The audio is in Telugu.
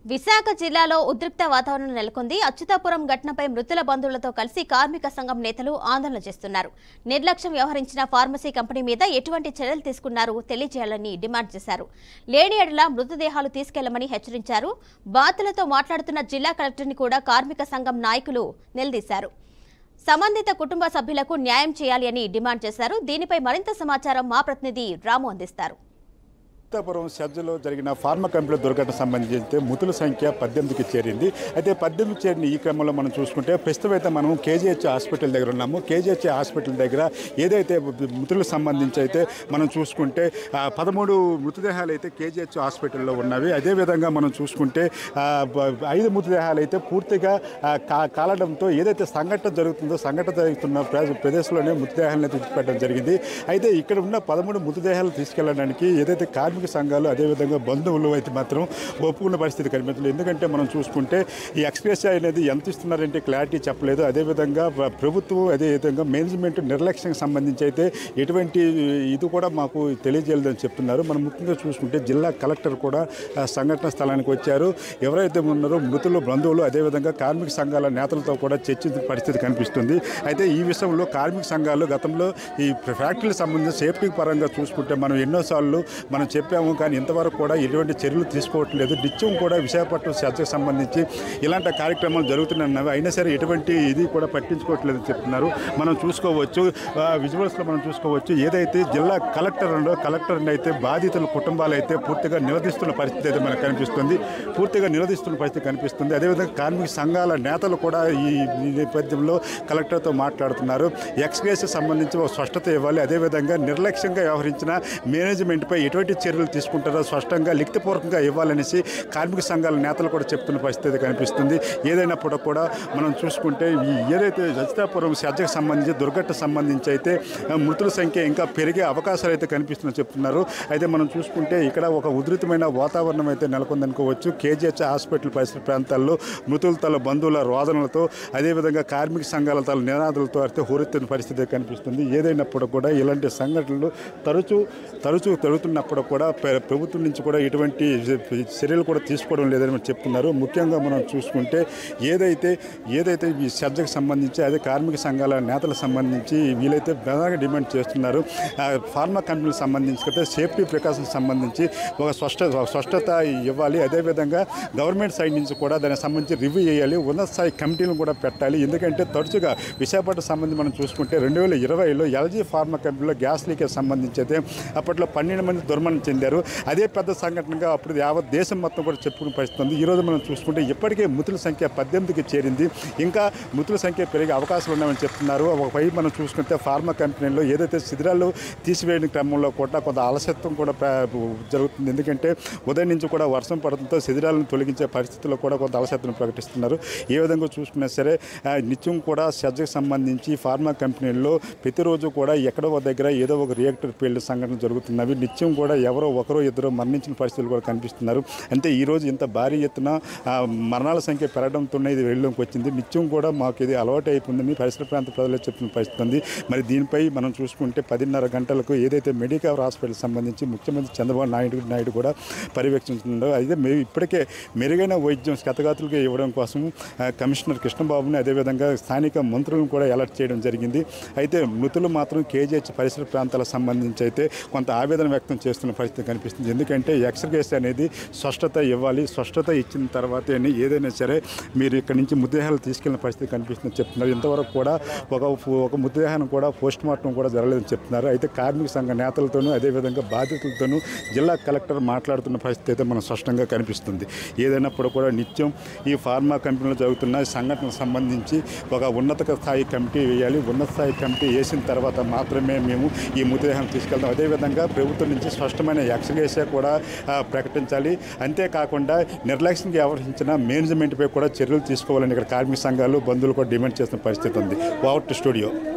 విశాఖ జిల్లాలో ఉద్రిక్త వాతావరణం నెలకొంది అచ్యుతాపురం ఘటనపై మృతుల బంధువులతో కలిసి కార్మిక సంఘం నేతలు ఆందోళన చేస్తున్నారు నిర్లక్ష్యం వ్యవహరించిన ఫార్మసీ కంపెనీ మీద ఎటువంటి చర్యలు తీసుకున్నారు తెలియజేయాలని డిమాండ్ చేశారు లేడీ ఎడల మృతదేహాలు తీసుకెళ్లమని హెచ్చరించారు బాధితులతో మాట్లాడుతున్న జిల్లా కలెక్టర్ని కూడా కార్మిక సంఘం నాయకులు నిలదీశారు సంబంధిత కుటుంబ సభ్యులకు న్యాయం చేయాలి అని డిమాండ్ చేశారు దీనిపై మరింత సమాచారం మా ప్రతినిధి రాము అందిస్తారు సీతాపురం సజ్జలో జరిగిన ఫార్మా కంపెనీ దుర్ఘటన సంబంధించి మృతుల సంఖ్య పద్దెనిమిదికి చేరింది అయితే పద్దెనిమిది చేరిన ఈ క్రమంలో మనం చూసుకుంటే ప్రస్తుతం అయితే మనం కేజీహెచ్ హాస్పిటల్ దగ్గర ఉన్నాము కేజీహెచ్ హాస్పిటల్ దగ్గర ఏదైతే మృతులకు సంబంధించి అయితే మనం చూసుకుంటే ఆ, పదమూడు మృతదేహాలు అయితే కేజీహెచ్ హాస్పిటల్లో ఉన్నవి అదేవిధంగా మనం చూసుకుంటే ఆ, బ- ఐదు మృతదేహాలు అయితే పూర్తిగా ఆ, కా- కాలడంతో ఏదైతే సంఘటన జరుగుతుందో సంఘటన జరుగుతున్న ప్ర- ప్రదేశంలోనే మృతదేహాలను అయితే విడిచిపెట్టడం జరిగింది అయితే ఇక్కడ ఉన్న పదమూడు మృతదేహాలు తీసుకెళ్ళడానికి ఏదైతే కార్మిక సంఘాలు అదేవిధంగా బంధువులు అయితే మాత్రం ఒప్పుకున్న పరిస్థితి కనిపించలేదు ఎందుకంటే మనం చూసుకుంటే ఈ ఎక్స్ప్రెస్ అనేది ఎంత ఇస్తున్నారంటే క్లారిటీ చెప్పలేదు అదేవిధంగా ప్ర- ప్రభుత్వం అదేవిధంగా మేనేజ్మెంట్ నిర్లక్ష్యం సంబంధించి అయితే ఎటువంటి ఇది కూడా మాకు తెలియజేయలేదని చెప్తున్నారు మనం ముఖ్యంగా చూసుకుంటే జిల్లా కలెక్టర్ కూడా ఆ, సంఘటన స్థలానికి వచ్చారు ఎవరైతే ఉన్నారో మృతులు బంధువులు అదేవిధంగా కార్మిక సంఘాల నేతలతో కూడా చర్చించిన పరిస్థితి కనిపిస్తుంది అయితే ఈ విషయంలో కార్మిక సంఘాలు గతంలో ఈ ఫ్యాక్టరీలకు సంబంధించి సేఫ్టీ పరంగా చూసుకుంటే మనం ఎన్నోసార్లు మనం చెప్పాము కానీ ఇంతవరకు కూడా ఎటువంటి చర్యలు తీసుకోవట్లేదు నిత్యం కూడా విశాఖపట్నం చర్చకు సంబంధించి ఇలాంటి కార్యక్రమాలు జరుగుతున్నాయి అయినా సరే ఎటువంటి ఇది కూడా పట్టించుకోవట్లేదు చెప్తున్నారు మనం చూసుకోవచ్చు ఆ, విజువల్స్లో మనం చూసుకోవచ్చు ఏదైతే జిల్లా కలెక్టర్ ఉందో కలెక్టర్ని అయితే బాధితుల కుటుంబాలు అయితే పూర్తిగా నిలదీస్తున్న పరిస్థితి అయితే మనకు కనిపిస్తుంది పూర్తిగా నిలదీస్తున్న పరిస్థితి కనిపిస్తుంది అదేవిధంగా కార్మిక సంఘాల నేతలు కూడా ఈ ఈ నేపథ్యంలో కలెక్టర్తో మాట్లాడుతున్నారు ఎక్స్గ్రేస్ సంబంధించి ఒక స్పష్టత ఇవ్వాలి అదేవిధంగా నిర్లక్ష్యంగా వ్యవహరించిన మేనేజ్మెంట్పై ఎటువంటి చర్యలు తీసుకుంటారో స్పష్టంగా లిఖితపూర్వకంగా ఇవ్వాలనేసి కార్మిక సంఘాల నేతలు కూడా చెప్తున్న పరిస్థితి అయితే కనిపిస్తుంది ఏదైనప్పుడు కూడా మనం చూసుకుంటే ఈ ఏదైతే జజితాపురం సజ్జకు సంబంధించి దుర్ఘటన సంబంధించి అయితే ఆ, మృతుల సంఖ్య ఇంకా పెరిగే అవకాశాలు అయితే కనిపిస్తున్నాయని చెప్తున్నారు అయితే మనం చూసుకుంటే ఇక్కడ ఒక ఉధృతమైన వాతావరణం అయితే నెలకొందనుకోవచ్చు కేజీహెచ్ హాస్పిటల్ పరిసర ప్రాంతాల్లో మృతుల తల బంధువుల రోదనలతో అదేవిధంగా కార్మిక సంఘాల తల నినాదాలతో అయితే హోరెత్తిన పరిస్థితి కనిపిస్తుంది ఏదైనప్పుడు కూడా ఇలాంటి సంఘటనలు తరచూ తరచూ జరుగుతున్నప్పుడు కూడా ప్ర- ప్రభుత్వం నుంచి కూడా ఎటువంటి చర్యలు కూడా తీసుకోవడం లేదని మనం చెప్తున్నారు ముఖ్యంగా మనం చూసుకుంటే ఏదైతే ఏదైతే ఈ సబ్జెక్ట్ సంబంధించి అదే కార్మిక సంఘాల నేతలకు సంబంధించి వీలైతే ప్రధానంగా డిమాండ్ చేస్తున్నారు ఆ, ఫార్మా కంపెనీలకు సంబంధించి అయితే సేఫ్టీ ప్రికాషన్స్ సంబంధించి ఒక స్పష్ట ఒక స్పష్టత ఇవ్వాలి అదేవిధంగా గవర్నమెంట్ సైడ్ నుంచి కూడా దానికి సంబంధించి రివ్యూ చేయాలి ఉన్నత స్థాయి కమిటీలను కూడా పెట్టాలి ఎందుకంటే తరచుగా విశాఖపట్నం సంబంధించి మనం చూసుకుంటే రెండు వేల ఇరవైలో ఎల్జీ ఫార్మా కంపెనీలో గ్యాస్ లీకేజ్ సంబంధించి అయితే అప్పట్లో పన్నెండు మంది దుర్మరణం చెందారు అదే పెద్ద సంఘటనగా అప్పుడు యావత్ దేశం మొత్తం కూడా చెప్పుకునే పరిస్థితి ఉంది ఈరోజు మనం చూసుకుంటే ఇప్పటికే మృతుల సంఖ్య పద్దెనిమిదికి చేరింది ఇంకా మృతుల సంఖ్య పెరిగే అవకాశాలు ఉన్నాయని చెప్తున్నారు ఒకవైపు మనం చూసుకుంటే ఫార్మా కంపెనీలో ఏదైతే శిథిరాలు తీసివేయని క్రమంలో కూడా కొంత అలసత్వం కూడా ప్ర- జరుగుతుంది ఎందుకంటే ఉదయం నుంచి కూడా వర్షం పడడంతో శిథిరాలను తొలగించే పరిస్థితుల్లో కూడా కొంత అలసత్వం ప్రకటిస్తున్నారు ఏ విధంగా చూసుకున్నా సరే ఆ, నిత్యం కూడా సర్జకు సంబంధించి ఫార్మా కంపెనీల్లో ప్రతిరోజు కూడా ఎక్కడో ఒక దగ్గర ఏదో ఒక రియాక్టర్ ఫీల్డ్ సంఘటనలు జరుగుతున్నవి నిత్యం కూడా ఎవరో ఒకరో ఇద్దరు మరణించిన పరిస్థితులు కూడా కనిపిస్తున్నారు అంటే ఈ రోజు ఇంత భారీ ఎత్తున ఆ, మరణాల సంఖ్య పెరగడంతోనే ఇది వెళ్ళలోకి వచ్చింది నిత్యం కూడా మాకు ఇది అలవాటు అయిపోయిందని పరిసర ప్రాంత ప్రజలు చెప్తున్న పరిస్థితి ఉంది మరి దీనిపై మనం చూసుకుంటే పదిన్నర గంటలకు ఏదైతే మెడికల్ హాస్పిటల్ సంబంధించి ముఖ్యమంత్రి చంద్రబాబు నాయుడు నాయుడు కూడా పర్యవేక్షించుతుండో అయితే మే ఇప్పటికే మెరుగైన వైద్యం శతగాతులుగా ఇవ్వడం కోసం ఆ, కమిషనర్ కృష్ణబాబుని అదేవిధంగా స్థానిక మంత్రులను కూడా అలర్ట్ చేయడం జరిగింది అయితే మృతులు మాత్రం కేజీహెచ్ పరిసర ప్రాంతాలకు సంబంధించి అయితే కొంత ఆవేదన వ్యక్తం చేస్తున్న పరిస్థితి కనిపిస్తుంది ఎందుకంటే ఎక్స్రేస్ అనేది స్పష్టత ఇవ్వాలి స్పష్టత ఇచ్చిన తర్వాతే ఏదైనా సరే మీరు ఇక్కడ నుంచి మృతదేహాలు తీసుకెళ్లిన పరిస్థితి కనిపిస్తుంది చెప్తున్నారు ఇంతవరకు కూడా ఒక ఒక మృతదేహాన్ని కూడా పోస్ట్ మార్టం కూడా జరగలేదని చెప్తున్నారు అయితే కార్మిక సంఘ నేతలతోనూ అదేవిధంగా బాధితులతోనూ జిల్లా కలెక్టర్ మాట్లాడుతున్న పరిస్థితి అయితే మనకు స్పష్టంగా కనిపిస్తుంది ఏదైనప్పుడు కూడా నిత్యం ఈ ఫార్మా కంపెనీలో జరుగుతున్న సంఘటనకు సంబంధించి ఒక ఉన్నత స్థాయి కమిటీ వేయాలి ఉన్నత స్థాయి కమిటీ వేసిన తర్వాత మాత్రమే మేము ఈ మృతదేహం తీసుకెళ్తాం అదేవిధంగా ప్రభుత్వం నుంచి స్పష్టమైన ఎక్స్గ్రేషియా కూడా ఆ, ప్రకటించాలి అంతేకాకుండా నిర్లక్ష్యంగా వ్యవహరించిన మేనేజ్మెంట్పై కూడా చర్యలు తీసుకోవాలని ఇక్కడ కార్మిక సంఘాలు బంధువులు కూడా డిమాండ్ చేస్తున్న పరిస్థితి ఉంది ఓవర్ టు స్టూడియో